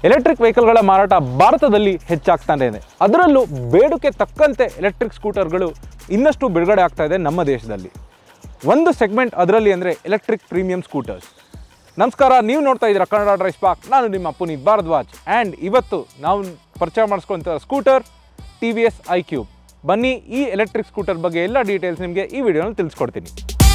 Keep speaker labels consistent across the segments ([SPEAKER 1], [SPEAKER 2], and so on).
[SPEAKER 1] electric ವೆಹಿಕಲ್ಗಳ ಮಾರಾಟ ಭಾರತದಲ್ಲಿ ಹೆಚ್ಚಾಗ್ತಾನೆ ಇದೆ ಅದರಲ್ಲೂ ಬೇಡಿಕೆ ತಕ್ಕಂತೆ ಎಲೆಕ್ಟ್ರಿಕ್ ಸ್ಕೂಟರ್ಗಳು ಇನ್ನಷ್ಟು ಬಿಡುಗಡೆ ಆಗ್ತಾ ಇದೆ ನಮ್ಮ ದೇಶದಲ್ಲಿ ಒಂದು ಸೆಗ್ಮೆಂಟ್ ಅದರಲ್ಲಿ ಅಂದರೆ ಎಲೆಕ್ಟ್ರಿಕ್ ಪ್ರೀಮಿಯಂ ಸ್ಕೂಟರ್ಸ್ ನಮಸ್ಕಾರ ನೀವು ನೋಡ್ತಾ ಇದ್ದೀರಾ ಕನ್ನಡ ಡ್ರೈಸ್ ಪಾಕ್ ನಾನು ನಿಮ್ಮ ಪುನೀತ್ ಭಾರದ್ವಾಜ್ ಆ್ಯಂಡ್ ಇವತ್ತು ನಾವು ಪರಿಚಯ ಮಾಡಿಸ್ಕೊಂತ scooter T V S I cube ಬನ್ನಿ ಈ ಎಲೆಕ್ಟ್ರಿಕ್ ಸ್ಕೂಟರ್ ಬಗ್ಗೆ ಎಲ್ಲ ಡೀಟೇಲ್ಸ್ ನಿಮಗೆ ಈ ವಿಡಿಯೋನಲ್ಲಿ ತಿಳಿಸ್ಕೊಡ್ತೀನಿ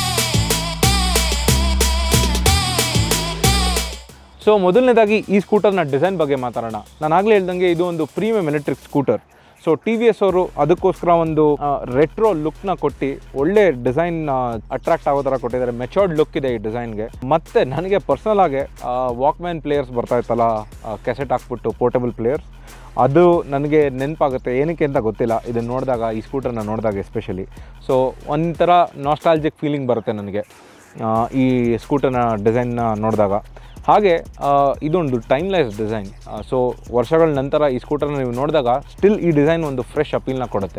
[SPEAKER 1] ಸೊ ಮೊದಲನೇದಾಗಿ ಈ ಸ್ಕೂಟರ್ನ ಡಿಸೈನ್ ಬಗ್ಗೆ ಮಾತಾಡೋಣ ನಾನು ಆಗಲೇ ಹೇಳ್ದಂಗೆ ಇದು ಒಂದು premium electric scooter so T V S ಅವರು ಅದಕ್ಕೋಸ್ಕರ ಒಂದು ರೆಟ್ರೋ ಲುಕ್ನ ಕೊಟ್ಟು ಒಳ್ಳೆ ಡಿಸೈನ್ ಅಟ್ರಾಕ್ಟ್ ಆಗೋ ಥರ ಕೊಟ್ಟಿದ್ದಾರೆ ಮೆಚೋರ್ಡ್ ಲುಕ್ ಇದೆ ಈ ಡಿಸೈನ್ಗೆ ಮತ್ತೆ ನನಗೆ ಪರ್ಸನಲ್ ಆಗಿ ವಾಕ್ಮ್ಯಾನ್ ಪ್ಲೇಯರ್ಸ್ ಬರ್ತಾ ಇತ್ತಲ್ಲ ಕೆಸೆಟ್ ಹಾಕ್ಬಿಟ್ಟು ಪೋರ್ಟಬಲ್ ಪ್ಲೇಯರ್ಸ್ ಅದು ನನಗೆ ನೆನಪಾಗುತ್ತೆ ಏನಕ್ಕೆ ಅಂತ ಗೊತ್ತಿಲ್ಲ ಇದನ್ನು ನೋಡಿದಾಗ ಈ ಸ್ಕೂಟರ್ನ ನೋಡಿದಾಗ ಎಸ್ಪೆಷಲಿ ಸೊ ಒಂಥರ ನಾಸ್ಟಾಲ್ಜಿಕ್ ಫೀಲಿಂಗ್ ಬರುತ್ತೆ ನನಗೆ ಆ, ಈ ಸ್ಕೂಟರ್ನ ಡಿಸೈನ್ನ ನೋಡಿದಾಗ ಹಾಗೆ ಆ, ಇದೊಂದು ಟೈಮ್ಲೆಸ್ ಡಿಸೈನ್ ಸೊ ವರ್ಷಗಳ ನಂತರ ಈ ಸ್ಕೂಟರ್ನ ನೀವು ನೋಡಿದಾಗ ಸ್ಟಿಲ್ ಈ ಡಿಸೈನ್ ಒಂದು ಫ್ರೆಶ್ ಅಪೀಲ್ನ ಕೊಡುತ್ತೆ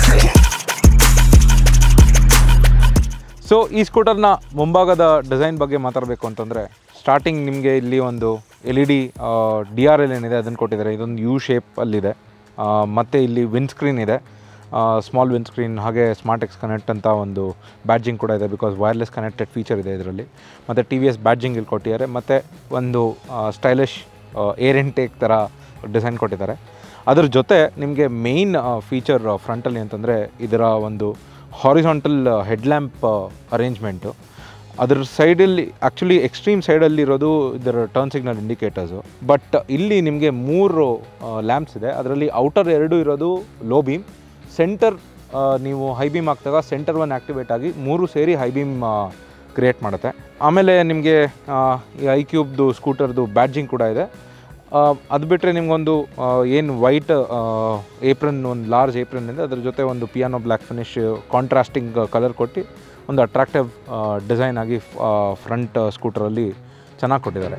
[SPEAKER 1] ಸೊ ಈ ಸ್ಕೂಟರ್ನ ಮುಂಭಾಗದ ಡಿಸೈನ್ ಬಗ್ಗೆ ಮಾತಾಡಬೇಕು ಅಂತಂದರೆ ಸ್ಟಾರ್ಟಿಂಗ್ ನಿಮಗೆ ಇಲ್ಲಿ ಒಂದು L E D D R L ಏನಿದೆ ಅದನ್ನು ಕೊಟ್ಟಿದ್ದಾರೆ ಇದೊಂದು ಯು ಶೇಪಲ್ಲಿದೆ ಮತ್ತು ಇಲ್ಲಿ ವಿನ್ ಸ್ಕ್ರೀನ್ ಇದೆ ಸ್ಮಾಲ್ ವಿನ್ ಸ್ಕ್ರೀನ್ ಹಾಗೆ ಸ್ಮಾರ್ಟ್ ಎಕ್ಸ್ ಕನೆಕ್ಟ್ ಅಂತ ಒಂದು ಬ್ಯಾಡ್ಜಿಂಗ್ ಕೂಡ ಇದೆ ಬಿಕಾಸ್ ವೈರ್ಲೆಸ್ ಕನೆಕ್ಟೆಡ್ ಫೀಚರ್ ಇದೆ ಇದರಲ್ಲಿ ಮತ್ತು ಟಿ ವಿ ಎಸ್ ಬ್ಯಾಡ್ಜಿಂಗ್ ಇಲ್ಲಿ ಕೊಟ್ಟಿದ್ದಾರೆ ಮತ್ತು ಒಂದು ಸ್ಟೈಲಿಶ್ ಏರ್ ಇಂಟೇಕ್ ಥರ ಡಿಸೈನ್ ಕೊಟ್ಟಿದ್ದಾರೆ ಅದ್ರ ಜೊತೆ ನಿಮಗೆ ಮೇಯ್ನ್ ಫೀಚರ್ ಫ್ರಂಟಲ್ಲಿ ಅಂತಂದರೆ ಇದರ ಒಂದು ಹಾರಿಸಾಂಟಲ್ ಹೆಡ್ಲ್ಯಾಂಪ್ ಅರೇಂಜ್ಮೆಂಟು ಅದ್ರ ಸೈಡಲ್ಲಿ ಆ್ಯಕ್ಚುಲಿ ಎಕ್ಸ್ಟ್ರೀಮ್ ಸೈಡಲ್ಲಿರೋದು ಇದರ ಟರ್ನ್ ಸಿಗ್ನಲ್ ಇಂಡಿಕೇಟರ್ಸು ಬಟ್ ಇಲ್ಲಿ ನಿಮಗೆ ಮೂರು ಲ್ಯಾಂಪ್ಸ್ ಇದೆ ಅದರಲ್ಲಿ ಔಟರ್ ಎರಡು ಇರೋದು ಲೋ ಬೀಮ್ ಸೆಂಟರ್ ನೀವು ಹೈ ಬೀಮ್ ಹಾಕಿದಾಗ ಸೆಂಟರ್ ಒನ್ ಆ್ಯಕ್ಟಿವೇಟ್ ಆಗಿ ಮೂರು ಸೇರಿ ಹೈ ಬೀಮ್ ಕ್ರಿಯೇಟ್ ಮಾಡುತ್ತೆ ಆಮೇಲೆ ನಿಮಗೆ ಈ ಐ ಕ್ಯೂಬ್ದು ಸ್ಕೂಟರ್ದು ಬ್ಯಾಡ್ಜಿಂಗ್ ಕೂಡ ಇದೆ ಆ, ಅದು ಬಿಟ್ಟರೆ ನಿಮಗೊಂದು ಏನು ವೈಟ್ ಏಪ್ರನ್ ಒಂದು ಲಾರ್ಜ್ ಏಪ್ರನ್ ಇದೆ ಅದ್ರ ಜೊತೆ ಒಂದು piano black finish contrasting colour ಕೊಟ್ಟು ಒಂದು ಅಟ್ರಾಕ್ಟಿವ್ ಡಿಸೈನ್ ಆಗಿ ಫ್ರಂಟ್ ಸ್ಕೂಟರಲ್ಲಿ ಚೆನ್ನಾಗಿ ಕೊಟ್ಟಿದ್ದಾರೆ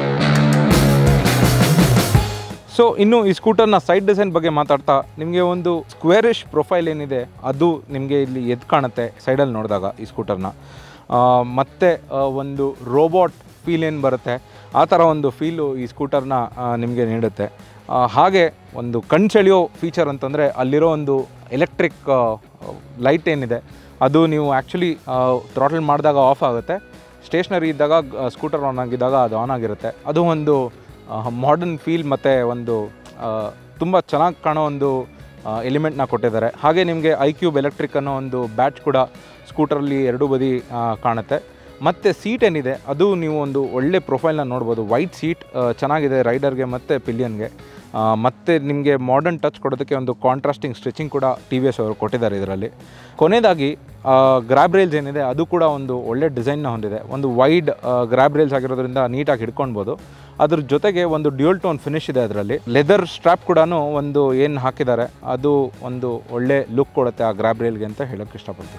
[SPEAKER 1] ಸೊ ಇನ್ನು ಈ ಸ್ಕೂಟರ್ನ ಸೈಡ್ ಡಿಸೈನ್ ಬಗ್ಗೆ ಮಾತಾಡ್ತಾ ನಿಮಗೆ ಒಂದು ಸ್ಕ್ವೇರಿಶ್ ಪ್ರೊಫೈಲ್ ಏನಿದೆ ಅದು ನಿಮಗೆ ಇಲ್ಲಿ ಎದ್ದು ಕಾಣುತ್ತೆ ಸೈಡಲ್ಲಿ ನೋಡಿದಾಗ ಈ ಸ್ಕೂಟರ್ನ ಮತ್ತು ಒಂದು ರೋಬೋಟ್ ಫೀಲ್ ಏನು ಬರುತ್ತೆ ಆ ಥರ ಒಂದು ಫೀಲು ಈ ಸ್ಕೂಟರ್ನ ನಿಮಗೆ ನೀಡುತ್ತೆ ಆ, ಹಾಗೆ ಒಂದು ಕಣ್ಸೆಳೆಯೋ ಫೀಚರ್ ಅಂತಂದರೆ ಅಲ್ಲಿರೋ ಒಂದು ಎಲೆಕ್ಟ್ರಿಕ್ ಲೈಟ್ ಏನಿದೆ ಅದು ನೀವು ಆ್ಯಕ್ಚುಲಿ ಥ್ರಾಟಲ್ ಮಾಡಿದಾಗ ಆಫ್ ಆಗುತ್ತೆ ಸ್ಟೇಷ್ನರಿ ಇದ್ದಾಗ ಸ್ಕೂಟರ್ ಆನ್ ಆಗಿದ್ದಾಗ ಅದು ಆನ್ ಆಗಿರುತ್ತೆ ಅದು ಒಂದು ಮಾಡರ್ನ್ ಫೀಲ್ ಮತ್ತು ಒಂದು ತುಂಬ ಚೆನ್ನಾಗಿ ಕಾಣೋ ಒಂದು ಎಲಿಮೆಂಟ್ನ ಕೊಟ್ಟಿದ್ದಾರೆ ಹಾಗೆ ನಿಮಗೆ ಐ ಕ್ಯೂಬ್ ಎಲೆಕ್ಟ್ರಿಕ್ ಅನ್ನೋ ಒಂದು ಬ್ಯಾಚ್ ಕೂಡ ಸ್ಕೂಟರಲ್ಲಿ ಎರಡೂ ಬದಿ ಆ, ಕಾಣುತ್ತೆ ಮತ್ತು ಸೀಟ್ ಏನಿದೆ ಅದು ನೀವು ಒಂದು ಒಳ್ಳೆ ಪ್ರೊಫೈಲ್ನ ನೋಡ್ಬೋದು ವೈಟ್ ಸೀಟ್ ಚೆನ್ನಾಗಿದೆ ರೈಡರ್ಗೆ ಮತ್ತು ಪಿಲಿಯನ್ಗೆ ಮತ್ತು ನಿಮಗೆ ಮಾಡರ್ನ್ ಟಚ್ ಕೊಡೋದಕ್ಕೆ ಒಂದು ಕಾಂಟ್ರಾಸ್ಟಿಂಗ್ ಸ್ಟ್ರೆಚಿಂಗ್ ಕೂಡ ಟಿ ವಿ ಎಸ್ ಅವರು ಕೊಟ್ಟಿದ್ದಾರೆ ಇದರಲ್ಲಿ ಕೊನೆಯದಾಗಿ ಗ್ರ್ಯಾಬ್ ರೈಲ್ಸ್ ಏನಿದೆ ಅದು ಕೂಡ ಒಂದು ಒಳ್ಳೆ ಡಿಸೈನ್ನ ಹೊಂದಿದೆ ಒಂದು ವೈಡ್ ಗ್ರ್ಯಾಬ್ ರೈಲ್ಸ್ ಆಗಿರೋದ್ರಿಂದ ನೀಟಾಗಿ ಹಿಡ್ಕೊಳ್ಬೋದು ಅದ್ರ ಜೊತೆಗೆ ಒಂದು ಡ್ಯೂಲ್ ಟೋನ್ ಫಿನಿಶ್ ಇದೆ ಅದರಲ್ಲಿ ಲೆದರ್ ಸ್ಟ್ರಾಪ್ ಕೂಡ ಒಂದು ಏನು ಹಾಕಿದ್ದಾರೆ ಅದು ಒಂದು ಒಳ್ಳೆ ಲುಕ್ ಕೊಡುತ್ತೆ ಆ ಗ್ರ್ಯಾಬ್ ರೈಲ್ಗೆ ಅಂತ ಹೇಳೋಕ್ಕೆ ಇಷ್ಟಪಡ್ತೀನಿ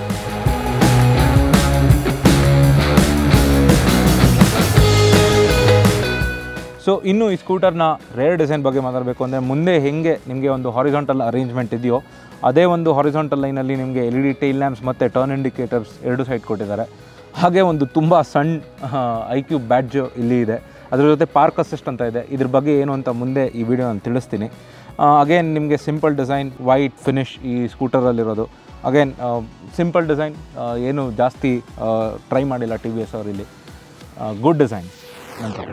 [SPEAKER 1] ಸೊ ಇನ್ನು ಈ ಸ್ಕೂಟರ್ನ ರೇರ್ ಡಿಸೈನ್ ಬಗ್ಗೆ ಮಾತಾಡಬೇಕು ಅಂದರೆ ಮುಂದೆ ಹೆಂಗೆ ನಿಮಗೆ ಒಂದು ಹಾರಿಸಾಂಟಲ್ ಅರೇಂಜ್ಮೆಂಟ್ ಇದೆಯೋ ಅದೇ ಒಂದು ಹಾರಿಸಾಂಟಲ್ ಲೈನಲ್ಲಿ ನಿಮಗೆ L E D tail lamps ಮತ್ತು ಟರ್ನ್ ಇಂಡಿಕೇಟರ್ಸ್ ಎರಡು ಸೈಡ್ ಕೊಟ್ಟಿದ್ದಾರೆ ಹಾಗೆ ಒಂದು ತುಂಬ ಸಣ್ಣ ಐ ಕ್ಯೂ ಬ್ಯಾಡ್ಜು ಇಲ್ಲಿ ಇದೆ ಅದ್ರ ಜೊತೆ ಪಾರ್ಕ್ ಅಸಿಸ್ಟ್ ಅಂತ ಇದೆ ಇದ್ರ ಬಗ್ಗೆ ಏನು ಅಂತ ಮುಂದೆ ಈ ವಿಡಿಯೋ ನಾನು ತಿಳಿಸ್ತೀನಿ ಅಗೇನ್ ನಿಮಗೆ ಸಿಂಪಲ್ ಡಿಸೈನ್ ವೈಟ್ ಫಿನಿಶ್ ಈ ಸ್ಕೂಟರಲ್ಲಿರೋದು ಅಗೇನ್ ಸಿಂಪಲ್ ಡಿಸೈನ್ ಏನು ಜಾಸ್ತಿ ಟ್ರೈ ಮಾಡಿಲ್ಲ ಟಿ ವಿ ಎಸ್ ಅವರು ಇಲ್ಲಿ ಗುಡ್ ಡಿಸೈನ್ ನಂತರ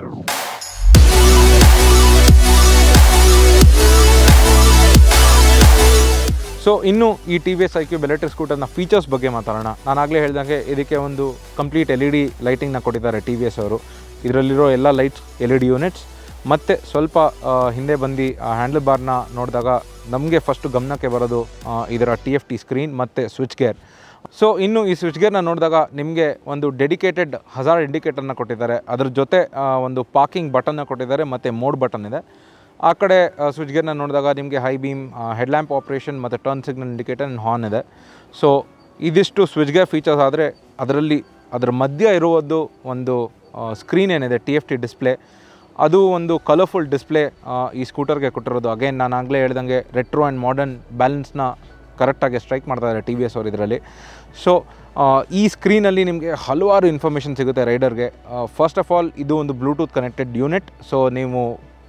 [SPEAKER 1] ಸೊ ಇನ್ನು ಈ T V S I cube electric ಸ್ಕೂಟರ್ನ ಫೀಚರ್ಸ್ ಬಗ್ಗೆ ಮಾತಾಡೋಣ ನಾನು ಆಗಲೇ ಹೇಳ್ದಂಗೆ ಇದಕ್ಕೆ ಒಂದು ಕಂಪ್ಲೀಟ್ ಎಲ್ ಇ ಡಿ ಲೈಟಿಂಗ್ನ ಕೊಟ್ಟಿದ್ದಾರೆ ಟಿ ವಿ ಎಸ್ ಅವರು ಇದರಲ್ಲಿರೋ ಎಲ್ಲ lights L E D units ಮತ್ತು ಸ್ವಲ್ಪ ಆ, ಹಿಂದೆ ಬಂದು ಆ ಹ್ಯಾಂಡಲ್ ಬಾರ್ನ ನೋಡಿದಾಗ ನಮಗೆ ಫಸ್ಟ್ ಗಮನಕ್ಕೆ ಬರೋದು ಆ, ಇದರ ಟಿ ಎಫ್ ಟಿ ಸ್ಕ್ರೀನ್ ಮತ್ತು ಸ್ವಿಚ್ ಗೇರ್ ಸೊ ಇನ್ನು ಈ ಸ್ವಿಚ್ ಗೇರ್ನ ನೋಡಿದಾಗ ನಿಮಗೆ ಒಂದು ಡೆಡಿಕೇಟೆಡ್ ಹಜಾರ್ ಇಂಡಿಕೇಟರ್ನ ಕೊಟ್ಟಿದ್ದಾರೆ ಅದ್ರ ಜೊತೆ ಆ, ಒಂದು ಪಾರ್ಕಿಂಗ್ ಬಟನ್ನ ಕೊಟ್ಟಿದ್ದಾರೆ ಮತ್ತು ಮೋಡ್ ಬಟನ್ ಇದೆ ಆ ಕಡೆ ಸ್ವಿಚ್ ಗೇರ್ನ ನೋಡಿದಾಗ ನಿಮಗೆ ಹೈ ಬೀಮ್ ಹೆಡ್ಲ್ಯಾಂಪ್ ಆಪ್ರೇಷನ್ ಮತ್ತು turn signal indicator and horn ಇದೆ ಸೊ ಇದಿಷ್ಟು ಸ್ವಿಚ್ ಗೇರ್ ಫೀಚರ್ಸ್ ಆದರೆ ಅದರಲ್ಲಿ ಅದರ ಮಧ್ಯ ಇರುವುದು ಒಂದು ಸ್ಕ್ರೀನ್ ಏನಿದೆ ಟಿ ಎಫ್ ಟಿ ಡಿಸ್ಪ್ಲೇ ಅದು ಒಂದು ಕಲರ್ಫುಲ್ ಡಿಸ್ಪ್ಲೇ ಈ ಸ್ಕೂಟರ್ಗೆ ಕೊಟ್ಟಿರೋದು ಅಗೇನ್ ನಾನು ಆಗಲೇ ಹೇಳ್ದಂಗೆ ರೆಟ್ರೋ ಆ್ಯಂಡ್ ಮಾಡರ್ನ್ ಬ್ಯಾಲೆನ್ಸ್ನ ಕರೆಕ್ಟಾಗಿ ಸ್ಟ್ರೈಕ್ ಮಾಡ್ತಾ ಇದ್ದಾರೆ ಟಿ ವಿ ಎಸ್ ಅವರು ಇದರಲ್ಲಿ ಸೊ ಈ ಸ್ಕ್ರೀನಲ್ಲಿ ನಿಮಗೆ ಹಲವಾರು ಇನ್ಫಾರ್ಮೇಷನ್ ಸಿಗುತ್ತೆ ರೈಡರ್ಗೆ ಫಸ್ಟ್ ಆಫ್ ಆಲ್ ಇದು ಒಂದು ಬ್ಲೂಟೂತ್ ಕನೆಕ್ಟೆಡ್ ಯೂನಿಟ್ ಸೊ ನೀವು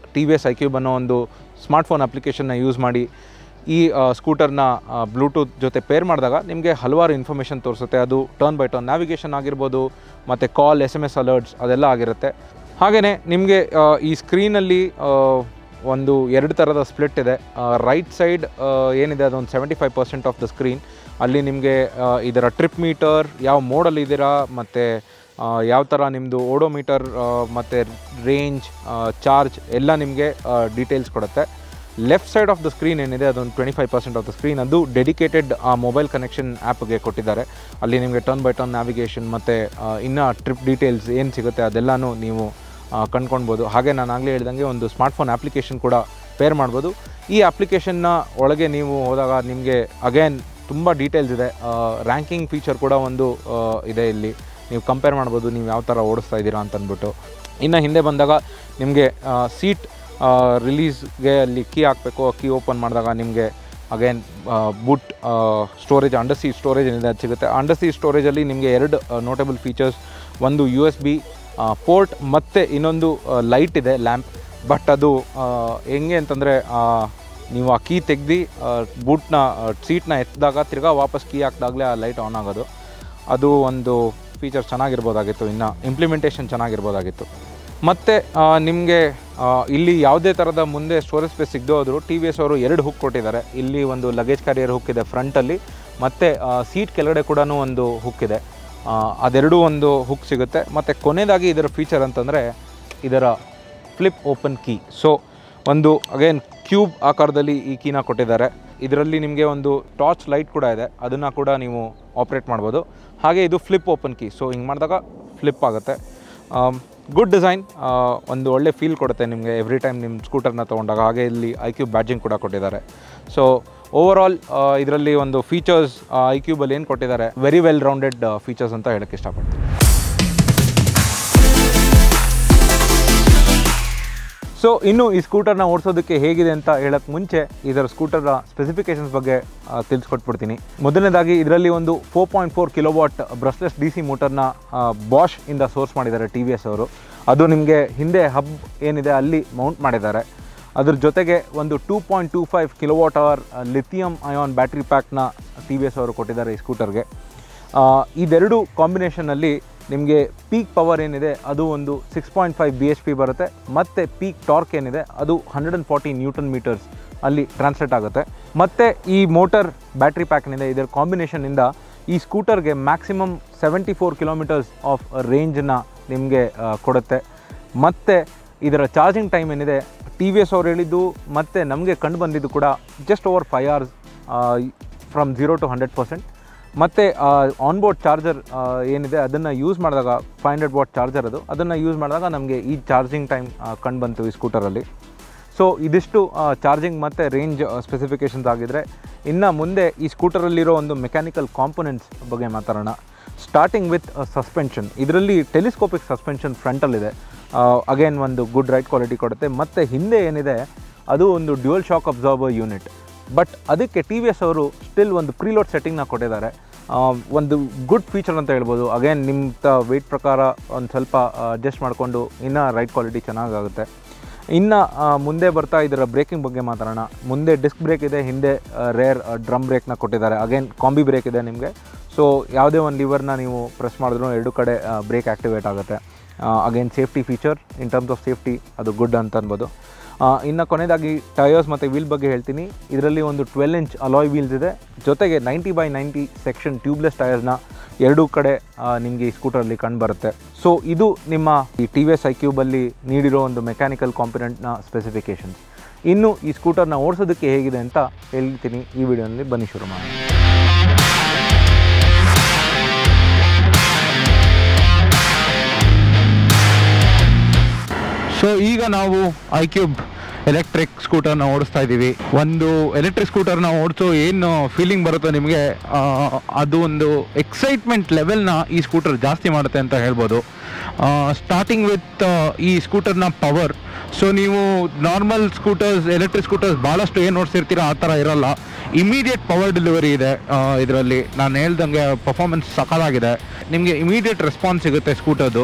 [SPEAKER 1] T V S I cube ಅನ್ನೋ ಒಂದು ಸ್ಮಾರ್ಟ್ಫೋನ್ ಅಪ್ಲಿಕೇಶನ್ನ ಯೂಸ್ ಮಾಡಿ ಈ ಸ್ಕೂಟರ್ನ ಬ್ಲೂಟೂತ್ ಜೊತೆ ಪೇರ್ ಮಾಡಿದಾಗ ನಿಮಗೆ ಹಲವಾರು ಇನ್ಫಾರ್ಮೇಷನ್ ತೋರಿಸುತ್ತೆ ಅದು ಟರ್ನ್ ಬೈ ಟರ್ನ್ ನ್ಯಾವಿಗೇಷನ್ ಆಗಿರ್ಬೋದು ಮತ್ತು call S M S alerts ಅದೆಲ್ಲ ಆಗಿರುತ್ತೆ ಹಾಗೆಯೇ ನಿಮಗೆ ಈ ಸ್ಕ್ರೀನಲ್ಲಿ ಒಂದು ಎರಡು ಥರದ ಸ್ಪ್ಲಿಟ್ ಇದೆ ರೈಟ್ ಸೈಡ್ ಏನಿದೆ ಅದೊಂದು seventy five percent of the screen ಅಲ್ಲಿ ನಿಮಗೆ ಇದರ ಟ್ರಿಪ್ ಮೀಟರ್ ಯಾವ ಮೋಡಲ್ಲಿ ಇದ್ದೀರಾ ಮತ್ತು ಯಾವ ಥರ ನಿಮ್ಮದು ಓಡೋಮೀಟರ್ ಮತ್ತು ರೇಂಜ್ ಚಾರ್ಜ್ ಎಲ್ಲ ನಿಮಗೆ ಡೀಟೇಲ್ಸ್ ಕೊಡುತ್ತೆ left side of the screen ಏನಿದೆ ಅದೊಂದು twenty five percent of the screen ಅದು ಡೆಡಿಕೇಟೆಡ್ ಮೊಬೈಲ್ ಕನೆಕ್ಷನ್ ಆ್ಯಪ್ಗೆ ಕೊಟ್ಟಿದ್ದಾರೆ ಅಲ್ಲಿ ನಿಮಗೆ ಟರ್ನ್ ಬೈ ಟರ್ನ್ ನ್ಯಾವಿಗೇಷನ್ ಮತ್ತು ಇನ್ನೂ ಟ್ರಿಪ್ ಡೀಟೇಲ್ಸ್ ಏನು ಸಿಗುತ್ತೆ ಅದೆಲ್ಲನೂ ನೀವು ಆ, ಕಂಡ್ಕೊಳ್ಬೋದು ಹಾಗೆ ನಾನು ಆಗಲೇ ಹೇಳ್ದಂಗೆ ಒಂದು ಸ್ಮಾರ್ಟ್ಫೋನ್ ಆ್ಯಪ್ಲಿಕೇಶನ್ ಕೂಡ ಪೇರ್ ಮಾಡ್ಬೋದು ಈ ಅಪ್ಲಿಕೇಶನ್ನ ಒಳಗೆ ನೀವು ಹೋದಾಗ ನಿಮಗೆ ಅಗೇನ್ ತುಂಬ ಡೀಟೇಲ್ಸ್ ಇದೆ ರ್ಯಾಂಕಿಂಗ್ ಫೀಚರ್ ಕೂಡ ಒಂದು ಆ, ಇದೆ ಇಲ್ಲಿ ನೀವು ಕಂಪೇರ್ ಮಾಡ್ಬೋದು ನೀವು ಯಾವ ಥರ ಓಡಿಸ್ತಾ ಇದ್ದೀರಾ ಅಂತ ಅಂದ್ಬಿಟ್ಟು ಇನ್ನು ಹಿಂದೆ ಬಂದಾಗ ನಿಮಗೆ ಸೀಟ್ ರಿಲೀಸ್ಗೆ ಅಲ್ಲಿ ಕೀ ಹಾಕಬೇಕು ಕೀ ಓಪನ್ ಮಾಡಿದಾಗ ನಿಮಗೆ again boot storage under seat storage ಏನಿದೆ ಅದು ಸಿಗುತ್ತೆ ಅಂಡರ್ ಸಿ ಸ್ಟೋರೇಜಲ್ಲಿ ನಿಮಗೆ ಎರಡು ನೋಟೇಬಲ್ ಫೀಚರ್ಸ್ ಒಂದು ಯು ಎಸ್ ಬಿ ಪೋರ್ಟ್ ಮತ್ತು ಇನ್ನೊಂದು ಲೈಟ್ ಇದೆ ಲ್ಯಾಂಪ್ ಬಟ್ ಅದು ಆ, ಹೆಂಗೆ ಅಂತಂದರೆ ನೀವು ಆ ಕೀ ತೆಗ್ದು ಬೂಟ್ನ ಸೀಟ್ನ ಎತ್ತಿದಾಗ ತಿರ್ಗಾ ವಾಪಸ್ ಕೀ ಹಾಕಿದಾಗಲೇ ಆ ಲೈಟ್ ಆನ್ ಆಗೋದು ಅದು ಒಂದು ಫೀಚರ್ ಚೆನ್ನಾಗಿರ್ಬೋದಾಗಿತ್ತು ಇನ್ನು ಇಂಪ್ಲಿಮೆಂಟೇಷನ್ ಚೆನ್ನಾಗಿರ್ಬೋದಾಗಿತ್ತು ಮತ್ತು ನಿಮಗೆ ಇಲ್ಲಿ ಯಾವುದೇ ಥರದ ಮುಂದೆ ಸ್ಟೋರೇಜ್ ಸ್ಪೇಸ್ ಸಿಗದೆ ಹೋದ್ರು ಟಿ ವಿ ಎಸ್ ಅವರು ಎರಡು ಹುಕ್ ಕೊಟ್ಟಿದ್ದಾರೆ ಇಲ್ಲಿ ಒಂದು ಲಗೇಜ್ ಕ್ಯಾರಿಯರ್ ಹುಕ್ ಇದೆ ಫ್ರಂಟಲ್ಲಿ ಮತ್ತು ಸೀಟ್ ಕೆಳಗಡೆ ಕೂಡ ಒಂದು ಹುಕ್ ಇದೆ ಆ, ಅದೆರಡೂ ಒಂದು ಹುಕ್ ಸಿಗುತ್ತೆ ಮತ್ತು ಕೊನೆಯದಾಗಿ ಇದರ ಫೀಚರ್ ಅಂತಂದರೆ ಇದರ ಫ್ಲಿಪ್ ಓಪನ್ ಕೀ ಸೊ ಒಂದು ಅಗೇನ್ ಕ್ಯೂಬ್ ಆಕಾರದಲ್ಲಿ ಈ ಕೀನ ಕೊಟ್ಟಿದ್ದಾರೆ ಇದರಲ್ಲಿ ನಿಮಗೆ ಒಂದು ಟಾರ್ಚ್ ಲೈಟ್ ಕೂಡ ಇದೆ ಅದನ್ನು ಕೂಡ ನೀವು ಆಪ್ರೇಟ್ ಮಾಡ್ಬೋದು ಹಾಗೆ ಇದು ಫ್ಲಿಪ್ ಓಪನ್ ಕೀ ಸೊ ಹಿಂಗೆ ಮಾಡಿದಾಗ ಫ್ಲಿಪ್ ಆಗುತ್ತೆ ಗುಡ್ ಡಿಸೈನ್ ಒಂದು ಒಳ್ಳೆ ಫೀಲ್ ಕೊಡುತ್ತೆ ನಿಮಗೆ ಎವ್ರಿ ಟೈಮ್ ನಿಮ್ಮ ಸ್ಕೂಟರ್ನ ತೊಗೊಂಡಾಗ ಹಾಗೆ ಇಲ್ಲಿ ಐ ಕ್ಯೂಬ್ ಬ್ಯಾಡ್ಜಿಂಗ್ ಕೂಡ ಕೊಟ್ಟಿದ್ದಾರೆ ಸೊ ಓವರ್ ಆಲ್ ಇದರಲ್ಲಿ ಒಂದು ಫೀಚರ್ಸ್ ಐ ಕ್ಯೂಬಲ್ಲಿ ಏನು ಕೊಟ್ಟಿದ್ದಾರೆ ವೆರಿ ವೆಲ್ ರೌಂಡೆಡ್ ಫೀಚರ್ಸ್ ಅಂತ ಹೇಳಕ್ಕೆ ಇಷ್ಟಪಡ್ತೀನಿ ಸೊ ಇನ್ನು ಈ ಸ್ಕೂಟರ್ನ ಓಡಿಸೋದಕ್ಕೆ ಹೇಗಿದೆ ಅಂತ ಹೇಳಕ್ಕೆ ಮುಂಚೆ ಇದರ ಸ್ಕೂಟರ್ನ ಸ್ಪೆಸಿಫಿಕೇಶನ್ಸ್ ಬಗ್ಗೆ ಆ, ತಿಳಿಸ್ಕೊಟ್ಬಿಡ್ತೀನಿ ಮೊದಲನೇದಾಗಿ ಇದರಲ್ಲಿ ಒಂದು four point four kilowatt brushless D C ಮೋಟರ್ನ ಬಾಷ್ ಇಂದ ಸೋರ್ಸ್ ಮಾಡಿದ್ದಾರೆ ಟಿ ವಿ ಎಸ್ ಅವರು ಅದು ನಿಮಗೆ ಹಿಂದೆ ಹಬ್ ಏನಿದೆ ಅಲ್ಲಿ ಮೌಂಟ್ ಮಾಡಿದ್ದಾರೆ ಅದ್ರ ಜೊತೆಗೆ ಒಂದು two point two five kilowatt hour lithium ion battery ಪ್ಯಾಕ್ನ ಟಿ ವಿ ಎಸ್ ಅವರು ಕೊಟ್ಟಿದ್ದಾರೆ ಈ ಸ್ಕೂಟರ್ಗೆ ಆ, ಇದೆರಡು ಕಾಂಬಿನೇಷನಲ್ಲಿ ನಿಮಗೆ ಪೀಕ್ ಪವರ್ ಏನಿದೆ ಅದು ಒಂದು six point five B H P ಬರುತ್ತೆ ಮತ್ತು ಪೀಕ್ ಟಾರ್ಕ್ ಏನಿದೆ ಅದು hundred and forty newton metres ಅಲ್ಲಿ ಟ್ರಾನ್ಸ್ಲೇಟ್ ಆಗುತ್ತೆ ಮತ್ತು ಈ ಮೋಟರ್ ಬ್ಯಾಟ್ರಿ ಪ್ಯಾಕ್ ಏನಿದೆ ಇದರ ಕಾಂಬಿನೇಷನಿಂದ ಈ ಸ್ಕೂಟರ್ಗೆ maximum seventy four kilometres of ರೇಂಜನ್ನ ನಿಮಗೆ ಕೊಡುತ್ತೆ ಮತ್ತು ಇದರ ಚಾರ್ಜಿಂಗ್ ಟೈಮ್ ಏನಿದೆ ಟಿ ವಿ ಎಸ್ ಅವ್ರು ಹೇಳಿದ್ದು ಮತ್ತು ನಮಗೆ ಕಂಡು ಬಂದಿದ್ದು ಕೂಡ just over five hours from zero to hundred percent ಮತ್ತು ಆನ್ಬೋರ್ಡ್ ಚಾರ್ಜರ್ ಏನಿದೆ ಅದನ್ನು ಯೂಸ್ ಮಾಡಿದಾಗ ಫೈವ್ ಹಂಡ್ರೆಡ್ ವಾಟ್ ಚಾರ್ಜರ್ ಅದು ಅದನ್ನು ಯೂಸ್ ಮಾಡಿದಾಗ ನಮಗೆ ಈ ಚಾರ್ಜಿಂಗ್ ಟೈಮ್ ಕಂಡು ಬಂತು ಈ ಸ್ಕೂಟರಲ್ಲಿ ಸೊ ಇದಿಷ್ಟು ಚಾರ್ಜಿಂಗ್ ಮತ್ತು ರೇಂಜ್ ಸ್ಪೆಸಿಫಿಕೇಷನ್ಸ್ ಆಗಿದ್ದರೆ ಇನ್ನು ಮುಂದೆ ಈ ಸ್ಕೂಟರಲ್ಲಿರೋ ಒಂದು ಮೆಕ್ಯಾನಿಕಲ್ ಕಾಂಪೊನೆಂಟ್ಸ್ ಬಗ್ಗೆ ಮಾತಾಡೋಣ ಸ್ಟಾರ್ಟಿಂಗ್ ವಿತ್ ಸಸ್ಪೆನ್ಷನ್ ಇದರಲ್ಲಿ ಟೆಲಿಸ್ಕೋಪಿಕ್ ಸಸ್ಪೆನ್ಷನ್ ಫ್ರಂಟಲ್ಲಿದೆ ಅಗೇನ್ ಒಂದು ಗುಡ್ ರೈಟ್ ಕ್ವಾಲಿಟಿ ಕೊಡುತ್ತೆ ಮತ್ತು ಹಿಂದೆ ಏನಿದೆ ಅದು ಒಂದು dual shock absorber unit but ಅದಕ್ಕೆ ಟಿ ವಿ ಎಸ್ ಅವರು ಸ್ಟಿಲ್ ಒಂದು ಪ್ರೀಲೋಡ್ ಸೆಟ್ಟಿಂಗ್ನ ಕೊಟ್ಟಿದ್ದಾರೆ ಆ, ಒಂದು ಗುಡ್ ಫೀಚರ್ ಅಂತ ಹೇಳ್ಬೋದು ಅಗೇನ್ ನಿಮ್ಮ ವೆಯ್ಟ್ ಪ್ರಕಾರ ಒಂದು ಸ್ವಲ್ಪ ಅಡ್ಜಸ್ಟ್ ಮಾಡಿಕೊಂಡು ಇನ್ನೂ ರೈಟ್ ಕ್ವಾಲಿಟಿ ಚೆನ್ನಾಗಾಗುತ್ತೆ ಇನ್ನು ಮುಂದೆ ಬರ್ತಾ ಇದರ ಬ್ರೇಕಿಂಗ್ ಬಗ್ಗೆ ಮಾತಾಡೋಣ ಮುಂದೆ ಡಿಸ್ಕ್ ಬ್ರೇಕ್ ಇದೆ ಹಿಂದೆ ರೇರ್ ಡ್ರಮ್ ಬ್ರೇಕ್ನ ಕೊಟ್ಟಿದ್ದಾರೆ ಅಗೇನ್ ಕಾಂಬಿ ಬ್ರೇಕ್ ಇದೆ ನಿಮಗೆ ಸೊ ಯಾವುದೇ ಒಂದು ಲಿವರ್ನ ನೀವು ಪ್ರೆಸ್ ಮಾಡಿದ್ರು ಎರಡು ಕಡೆ ಬ್ರೇಕ್ ಆ್ಯಕ್ಟಿವೇಟ್ ಆಗುತ್ತೆ again safety feature in terms of safety ಅದು ಗುಡ್ ಅಂತ ಅನ್ಬೋದು ಇನ್ನು ಕೊನೆಯದಾಗಿ ಟಯರ್ಸ್ ಮತ್ತು ವೀಲ್ ಬಗ್ಗೆ ಹೇಳ್ತೀನಿ ಇದರಲ್ಲಿ ಒಂದು ಟ್ವೆಲ್ ಇಂಚ್ ಅಲಾಯ್ ವೀಲ್ಸ್ ಇದೆ ಜೊತೆಗೆ ninety by ninety section tubeless ಟಯರ್ಸ್ನ ಎರಡೂ ಕಡೆ ನಿಮಗೆ ಈ ಸ್ಕೂಟರಲ್ಲಿ ಕಂಡುಬರುತ್ತೆ ಸೊ ಇದು ನಿಮ್ಮ ಈ ಟಿ ವಿ ಎಸ್ ಐ ಕ್ಯೂಬಲ್ಲಿ ನೀಡಿರೋ ಒಂದು ಮೆಕ್ಯಾನಿಕಲ್ ಕಾಂಪಿನೆಂಟ್ನ ಸ್ಪೆಸಿಫಿಕೇಷನ್ಸ್ ಇನ್ನು ಈ ಸ್ಕೂಟರ್ನ ಓಡಿಸೋದಕ್ಕೆ ಹೇಗಿದೆ ಅಂತ ಹೇಳ್ತೀನಿ ಈ ವಿಡಿಯೋನಲ್ಲಿ ಬನ್ನಿ ಶುರು ಮಾಡೋಣ ಸೊ ಈಗ ನಾವು ಐ ಕ್ಯೂಬ್ ಎಲೆಕ್ಟ್ರಿಕ್ ಸ್ಕೂಟರ್ನ ಓಡಿಸ್ತಾ ಇದ್ದೀವಿ ಒಂದು ಎಲೆಕ್ಟ್ರಿಕ್ ಸ್ಕೂಟರ್ನ ಓಡಿಸೋ ಏನು ಫೀಲಿಂಗ್ ಬರುತ್ತೋ ನಿಮಗೆ ಅದು ಒಂದು ಎಕ್ಸೈಟ್ಮೆಂಟ್ ಲೆವೆಲ್ನ ಈ ಸ್ಕೂಟರ್ ಜಾಸ್ತಿ ಮಾಡುತ್ತೆ ಅಂತ ಹೇಳ್ಬೋದು ಸ್ಟಾರ್ಟಿಂಗ್ ವಿತ್ ಈ ಸ್ಕೂಟರ್ನ ಪವರ್ ಸೊ ನೀವು ನಾರ್ಮಲ್ ಸ್ಕೂಟರ್ಸ್ ಎಲೆಕ್ಟ್ರಿಕ್ ಸ್ಕೂಟರ್ಸ್ ಭಾಳಷ್ಟು ಏನು ನೋಡ್ಸಿರ್ತೀರ ಆ ಥರ ಇರಲ್ಲ ಇಮಿಡಿಯೇಟ್ ಪವರ್ ಡೆಲಿವರಿ ಇದೆ ಇದರಲ್ಲಿ ನಾನು ಹೇಳ್ದಂಗೆ ಪರ್ಫಾರ್ಮೆನ್ಸ್ ಸಕಾಲಾಗಿದೆ ನಿಮಗೆ ಇಮಿಡಿಯೇಟ್ ರೆಸ್ಪಾನ್ಸ್ ಸಿಗುತ್ತೆ ಸ್ಕೂಟರ್ದು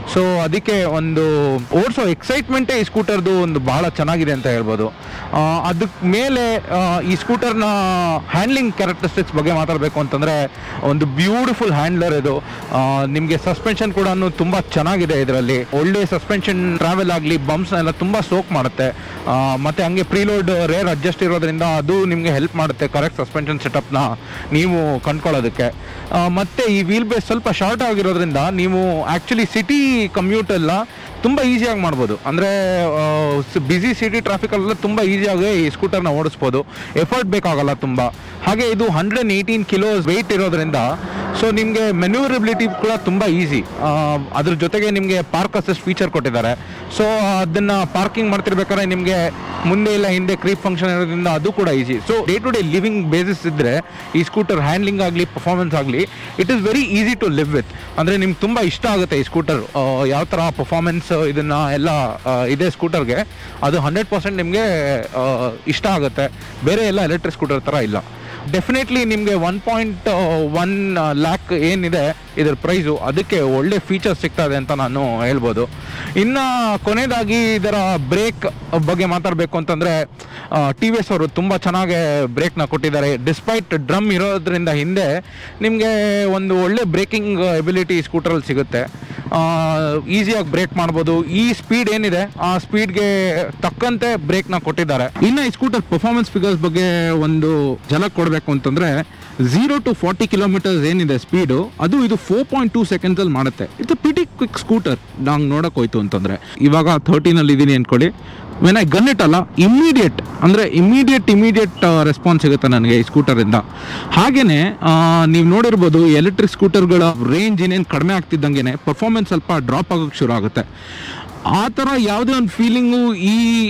[SPEAKER 1] ಸೊ ಅದಕ್ಕೆ ಒಂದು ಓಡಿಸೋ ಎಕ್ಸೈಟ್ಮೆಂಟೇ ಈ ಸ್ಕೂಟರ್ದು ಒಂದು ಬಹಳ ಚೆನ್ನಾಗಿದೆ ಅಂತ ಹೇಳ್ಬೋದು ಅದಕ್ಕೆ ಮೇಲೆ ಆ, ಈ ಸ್ಕೂಟರ್ನ ಹ್ಯಾಂಡ್ಲಿಂಗ್ ಕ್ಯಾರೆಕ್ಟರಿಸ್ಟಿಕ್ಸ್ ಬಗ್ಗೆ ಮಾತಾಡಬೇಕು ಅಂತಂದರೆ ಒಂದು ಬ್ಯೂಟಿಫುಲ್ ಹ್ಯಾಂಡ್ಲರ್ ಇದು ನಿಮಗೆ ಸಸ್ಪೆನ್ಷನ್ ಕೂಡ ತುಂಬ ಚೆನ್ನಾಗಿದೆ ಇದರಲ್ಲಿ ಒಳ್ಳೆ ಸಸ್ಪೆನ್ಷನ್ ಟ್ರಾವೆಲ್ ಆಗಲಿ ಬಂಪ್ಸ್ನೆಲ್ಲ ತುಂಬ ಸೋಕ್ ಮಾಡುತ್ತೆ ಆ, ಮತ್ತೆ ಹಂಗೆ ಪ್ರೀಲೋಡ್ ರೇರ್ ಅಡ್ಜಸ್ಟ್ ಇರೋದ್ರಿಂದ ಅದು ನಿಮಗೆ ಹೆಲ್ಪ್ ಮಾಡುತ್ತೆ ಕರೆಕ್ಟ್ ಸಸ್ಪೆನ್ಷನ್ ಸೆಟಪ್ನ ನೀವು ಕಂಡ್ಕೊಳ್ಳೋದಕ್ಕೆ ಆ, ಮತ್ತೆ ಈ ವೀಲ್ ಬೇಸ್ ಸ್ವಲ್ಪ ಶಾರ್ಟ್ ಆಗಿರೋದ್ರಿಂದ ನೀವು ಆ್ಯಕ್ಚುಲಿ ಸಿಟಿ ಕಮ್ಯೂಟ್ ಎಲ್ಲ ತುಂಬ ಈಸಿಯಾಗಿ ಮಾಡ್ಬೋದು ಅಂದರೆ ಬ್ಯುಸಿ ಸಿಟಿ ಟ್ರಾಫಿಕಲ್ಲೆಲ್ಲ ತುಂಬ ಈಸಿಯಾಗಿ ಈ ಸ್ಕೂಟರ್ನ ಓಡಿಸ್ಬೋದು ಎಫರ್ಟ್ ಬೇಕಾಗಲ್ಲ ತುಂಬ ಹಾಗೆ ಇದು hundred and eighteen kilos weight ಇರೋದ್ರಿಂದ ಸೊ ನಿಮಗೆ ಮೆನ್ಯೂರಬಿಲಿಟಿ ಕೂಡ ತುಂಬ ಈಸಿ ಅದ್ರ ಜೊತೆಗೆ ನಿಮಗೆ ಪಾರ್ಕ್ ಅಸಿಸ್ಟ್ ಫೀಚರ್ ಕೊಟ್ಟಿದ್ದಾರೆ ಸೊ ಅದನ್ನು ಪಾರ್ಕಿಂಗ್ ಮಾಡ್ತಿರ್ಬೇಕಾದ್ರೆ ನಿಮಗೆ ಮುಂದೆ ಇಲ್ಲ ಹಿಂದೆ ಕ್ರೀಪ್ ಫಂಕ್ಷನ್ ಇರೋದ್ರಿಂದ ಅದು ಕೂಡ easy so day to day living basis ಇದ್ದರೆ ಈ ಸ್ಕೂಟರ್ ಹ್ಯಾಂಡ್ಲಿಂಗ್ ಆಗಲಿ ಪರ್ಫಾರ್ಮೆನ್ಸ್ ಆಗಲಿ it is very easy to live with ಅಂದರೆ ನಿಮ್ಗೆ ತುಂಬ ಇಷ್ಟ ಆಗುತ್ತೆ ಈ ಸ್ಕೂಟರ್ ಯಾವ ಥರ ಪರ್ಫಾರ್ಮೆನ್ಸ್ ಇದನ್ನು ಎಲ್ಲ ಆ, ಇದೆ ಸ್ಕೂಟರ್ಗೆ ಅದು ಹಂಡ್ರೆಡ್ ಪರ್ಸೆಂಟ್ ನಿಮಗೆ ಇಷ್ಟ ಆಗುತ್ತೆ ಬೇರೆ ಎಲ್ಲ ಎಲೆಕ್ಟ್ರಿಕ್ ಸ್ಕೂಟರ್ ಥರ ಇಲ್ಲ ಡೆಫಿನೆಟ್ಲಿ ನಿಮಗೆ ಒನ್ ಪಾಯಿಂಟ್ ಒನ್ ಲ್ಯಾಕ್ ಏನಿದೆ ಇದ್ರ ಪ್ರೈಸು ಅದಕ್ಕೆ ಒಳ್ಳೆ ಫೀಚರ್ಸ್ ಸಿಗ್ತದೆ ಅಂತ ನಾನು ಹೇಳ್ಬೋದು ಇನ್ನು ಕೊನೆಯದಾಗಿ ಇದರ ಬ್ರೇಕ್ ಬಗ್ಗೆ ಮಾತಾಡಬೇಕು ಅಂತಂದರೆ ಟಿ ವಿ ಎಸ್ ಅವರು ತುಂಬ ಚೆನ್ನಾಗಿ ಬ್ರೇಕ್ನ ಕೊಟ್ಟಿದ್ದಾರೆ ಡಿಸ್ಪೈಟ್ ಡ್ರಮ್ ಇರೋದ್ರಿಂದ ಹಿಂದೆ ನಿಮಗೆ ಒಂದು ಒಳ್ಳೆ ಬ್ರೇಕಿಂಗ್ ಎಬಿಲಿಟಿ ಸ್ಕೂಟರಲ್ಲಿ ಸಿಗುತ್ತೆ ಈಸಿಯಾಗಿ ಬ್ರೇಕ್ ಮಾಡ್ಬೋದು ಈ ಸ್ಪೀಡ್ ಏನಿದೆ ಆ ಸ್ಪೀಡ್ಗೆ ತಕ್ಕಂತೆ ಬ್ರೇಕ್ನ ಕೊಟ್ಟಿದ್ದಾರೆ ಇನ್ನು ಈ ಸ್ಕೂಟರ್ ಪರ್ಫಾರ್ಮೆನ್ಸ್ ಫಿಗರ್ಸ್ ಬಗ್ಗೆ ಒಂದು ಝಲಕ್ ಕೊಡಬೇಕು ಅಂತಂದ್ರೆ ಝೀರೋ ಟು ಫಾರ್ಟಿ ಕಿಲೋಮೀಟರ್ಸ್ ಏನಿದೆ ಸ್ಪೀಡು ಅದು ಇದು ಫೋರ್ ಪಾಯಿಂಟ್ ಟೂ ಸೆಕೆಂಡ್ಸಲ್ಲಿ ಮಾಡುತ್ತೆ ಇಟ್ಸ್ ಪಿಟಿ ಕ್ವಿಕ್ ಸ್ಕೂಟರ್ ನಂಗೆ ನೋಡಕ್ ಹೋಯ್ತು ಅಂತಂದ್ರೆ ಇವಾಗ ಥರ್ಟೀನಲ್ಲಿ ಇದ್ದೀನಿ ಅನ್ಕೊಳ್ಳಿ ವೆನ್ ಐ ಗನ್ ಇಟ್ ಅಲ್ಲ ಇಮ್ಮಿಡಿಯೇಟ್ ಅಂದರೆ ಇಮ್ಮಿಡಿಯೇಟ್ ಇಮಿಡಿಯೇಟ್ ರೆಸ್ಪಾನ್ಸ್ ಸಿಗುತ್ತೆ ನನಗೆ ಈ ಸ್ಕೂಟರಿಂದ ಹಾಗೆಯೇ ನೀವು ನೋಡಿರ್ಬೋದು ಎಲೆಕ್ಟ್ರಿಕ್ ಸ್ಕೂಟರ್ಗಳ ರೇಂಜ್ ಇನ್ನೇನು ಕಡಿಮೆ ಆಗ್ತಿದ್ದಂಗೆ ಪರ್ಫಾರ್ಮೆನ್ಸ್ ಸ್ವಲ್ಪ ಡ್ರಾಪ್ ಆಗೋಕ್ಕೆ ಶುರು ಆಗುತ್ತೆ ಆ ಥರ ಯಾವುದೇ ಒಂದು ಫೀಲಿಂಗು ಈ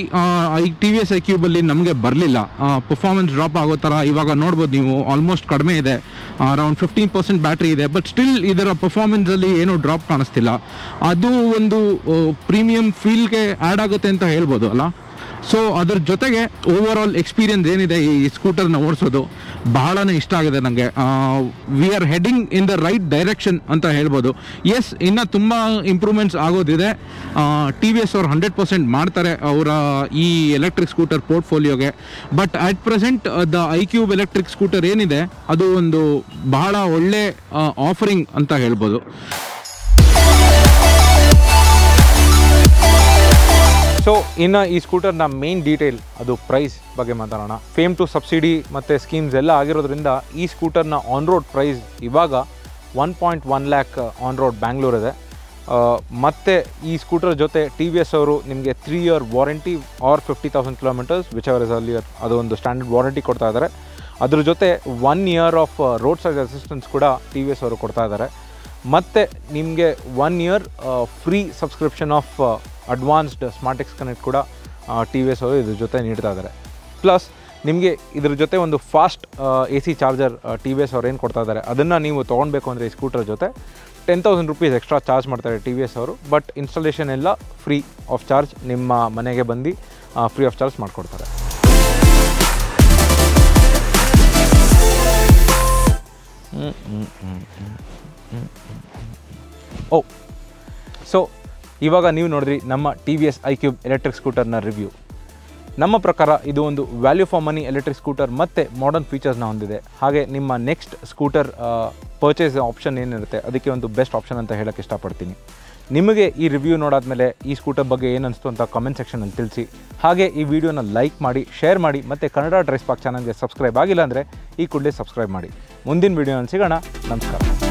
[SPEAKER 1] ಟಿ ವಿ ಎಸ್ ಐ ಕ್ಯೂಬಲ್ಲಿ ನಮಗೆ ಬರಲಿಲ್ಲ ಪರ್ಫಾರ್ಮೆನ್ಸ್ ಡ್ರಾಪ್ ಆಗೋ ಥರ ಇವಾಗ ನೋಡ್ಬೋದು ನೀವು ಆಲ್ಮೋಸ್ಟ್ ಕಡಿಮೆ ಇದೆ ಅರೌಂಡ್ ಫಿಫ್ಟೀನ್ ಪರ್ಸೆಂಟ್ ಬ್ಯಾಟ್ರಿ ಇದೆ ಬಟ್ ಸ್ಟಿಲ್ ಇದರ ಪರ್ಫಾರ್ಮೆನ್ಸಲ್ಲಿ ಏನೂ ಡ್ರಾಪ್ ಕಾಣಿಸ್ತಿಲ್ಲ ಅದು ಒಂದು ಪ್ರೀಮಿಯಂ ಫೀಲ್ಗೆ ಆ್ಯಡ್ ಆಗುತ್ತೆ ಅಂತ ಹೇಳ್ಬೋದು ಅಲ್ಲ ಸೊ ಅದ್ರ ಜೊತೆಗೆ ಓವರ್ ಆಲ್ ಎಕ್ಸ್ಪೀರಿಯನ್ಸ್ ಏನಿದೆ ಈ ಸ್ಕೂಟರ್ನ ಓಡಿಸೋದು ಬಹಳನೇ ಇಷ್ಟ ಆಗಿದೆ ನನಗೆ we are heading in the right direction ಅಂತ ಹೇಳ್ಬೋದು ಎಸ್ ಇನ್ನು ತುಂಬ ಇಂಪ್ರೂವ್ಮೆಂಟ್ಸ್ ಆಗೋದಿದೆ ಟಿ ವಿ ಎಸ್ ಅವ್ರು ಹಂಡ್ರೆಡ್ ಪರ್ಸೆಂಟ್ ಮಾಡ್ತಾರೆ ಅವರ ಈ ಎಲೆಕ್ಟ್ರಿಕ್ ಸ್ಕೂಟರ್ ಪೋರ್ಟ್ಫೋಲಿಯೋಗೆ but at present the I cube electric scooter ಏನಿದೆ ಅದು ಒಂದು ಬಹಳ ಒಳ್ಳೆ ಆಫರಿಂಗ್ ಅಂತ ಹೇಳ್ಬೋದು ಸೊ ಇನ್ನು ಈ ಸ್ಕೂಟರ್ನ ಮೇನ್ ಡೀಟೇಲ್ ಅದು ಪ್ರೈಸ್ ಬಗ್ಗೆ ಮಾತಾಡೋಣ ಫೇಮ್ ಟು ಸಬ್ಸಿಡಿ ಮತ್ತು ಸ್ಕೀಮ್ಸ್ ಎಲ್ಲ ಆಗಿರೋದ್ರಿಂದ ಈ ಸ್ಕೂಟರ್ನ ಆನ್ ರೋಡ್ ಪ್ರೈಸ್ ಇವಾಗ one point one lakh on road Bangalore ಇದೆ ಆ, ಮತ್ತೆ ಈ ಸ್ಕೂಟರ್ ಜೊತೆ ಟಿ ವಿ ಎಸ್ ಅವರು ನಿಮಗೆ three year warranty or fifty thousand kilometres whichever is earlier ಅದು ಒಂದು ಸ್ಟ್ಯಾಂಡರ್ಡ್ ವಾರಂಟಿ ಕೊಡ್ತಾ ಇದ್ದಾರೆ ಅದ್ರ ಜೊತೆ one year of roadside assistance ಕೂಡ ಟಿ ವಿ ಎಸ್ ಅವರು ಕೊಡ್ತಾ ಇದ್ದಾರೆ ಮತ್ತು ನಿಮಗೆ one year free subscription of advanced smart X connect ಕೂಡ ಟಿ ವಿ ಎಸ್ ಅವರು ಇದ್ರ ಜೊತೆ ನೀಡ್ತಾ ಇದ್ದಾರೆ ಪ್ಲಸ್ ನಿಮಗೆ ಇದ್ರ ಜೊತೆ ಒಂದು fast A C charger T V S ಅವ್ರು ಏನು ಕೊಡ್ತಾ ಇದ್ದಾರೆ ಅದನ್ನು ನೀವು ತೊಗೊಳ್ಬೇಕು ಅಂದರೆ ಈ ಸ್ಕೂಟರ್ ಜೊತೆ ten thousand rupees extra charge ಮಾಡ್ತಾರೆ ಟಿ ವಿ ಎಸ್ ಅವರು ಬಟ್ ಇನ್ಸ್ಟಾಲೇಷನ್ ಎಲ್ಲ ಫ್ರೀ ಆಫ್ ಚಾರ್ಜ್ ನಿಮ್ಮ ಮನೆಗೆ ಬಂದು ಫ್ರೀ ಆಫ್ ಚಾರ್ಜ್ ಮಾಡಿಕೊಡ್ತಾರೆ ಓ ಸೊ ಇವಾಗ ನೀವು ನೋಡಿದ್ರಿ ನಮ್ಮ T V S I cube electric ಸ್ಕೂಟರ್ನ ರಿವ್ಯೂ ನಮ್ಮ ಪ್ರಕಾರ ಇದು ಒಂದು value for money electric scooter ಮತ್ತು ಮಾಡರ್ನ್ ಫೀಚರ್ಸ್ನ ಹೊಂದಿದೆ ಹಾಗೆ ನಿಮ್ಮ ನೆಕ್ಸ್ಟ್ ಸ್ಕೂಟರ್ ಪರ್ಚೇಸ್ ಆಪ್ಷನ್ ಏನಿರುತ್ತೆ ಅದಕ್ಕೆ ಒಂದು ಬೆಸ್ಟ್ ಆಪ್ಷನ್ ಅಂತ ಹೇಳಕ್ಕೆ ಇಷ್ಟಪಡ್ತೀನಿ ನಿಮಗೆ ಈ ರಿವ್ಯೂ ನೋಡಾದ್ಮೇಲೆ ಈ ಸ್ಕೂಟರ್ ಬಗ್ಗೆ ಏನು ಅನಿಸ್ತು ಅಂತ ಕಮೆಂಟ್ ಸೆಕ್ಷನಲ್ಲಿ ತಿಳಿಸಿ ಹಾಗೆ ಈ ವಿಡಿಯೋನ ಲೈಕ್ ಮಾಡಿ ಶೇರ್ ಮಾಡಿ ಮತ್ತು ಕನ್ನಡ ಡ್ರೈಸ್ ಪಾಕ್ ಚಾನಲ್ಗೆ ಸಬ್ಸ್ಕ್ರೈಬ್ ಆಗಿಲ್ಲ ಅಂದರೆ ಈ ಕೂಡಲೇ ಸಬ್ಸ್ಕ್ರೈಬ್ ಮಾಡಿ ಮುಂದಿನ ವಿಡಿಯೋನಲ್ಲಿ ಸಿಗೋಣ ನಮಸ್ಕಾರ